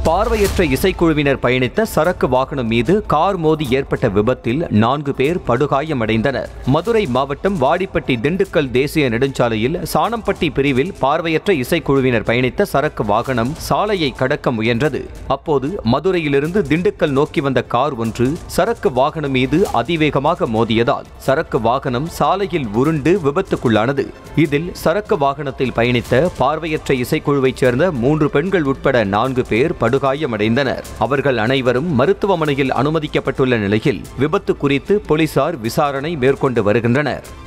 பார்வையற்ற இசைக்குழுவினர் பயணித்த சரக்கு வாகனம் மீது கார் மோதி ஏற்பட்ட விபத்தில் நான்கு பேர் படுகாயமடைந்தனர் மதுரை மாவட்டம் வாடிப்பட்டி திண்டுக்கல் தேசிய நெடுஞ்சாலையில் சாணம்பட்டி பிரிவில் பார்வையற்ற இசைக்குழுவினர் பயணித்த சரக்கு வாகனம் சாலையை கடக்க முயன்றது அப்போது மதுரையிலிருந்து திண்டுக்கல் நோக்கி வந்த கார் ஒன்று சரக்கு வாகனம் மீது அதிவேகமாக மோதியதால் சரக்கு வாகனம் சாலையில் உருண்டு விபத்துக்குள்ளானது இதில் சரக்கு வாகனத்தில் பயணித்த பார்வையற்ற இசைக்குழுவைச் சேர்ந்த மூன்று பெண்கள் உட்பட நான்கு பேர் படுகாயமடைந்தனர் அவர்கள் அனைவரும் மருத்துவமனையில் அனுமதிக்கப்பட்டுள்ள நிலையில் விபத்து குறித்து போலீசார் விசாரணை மேற்கொண்டு வருகின்றனர்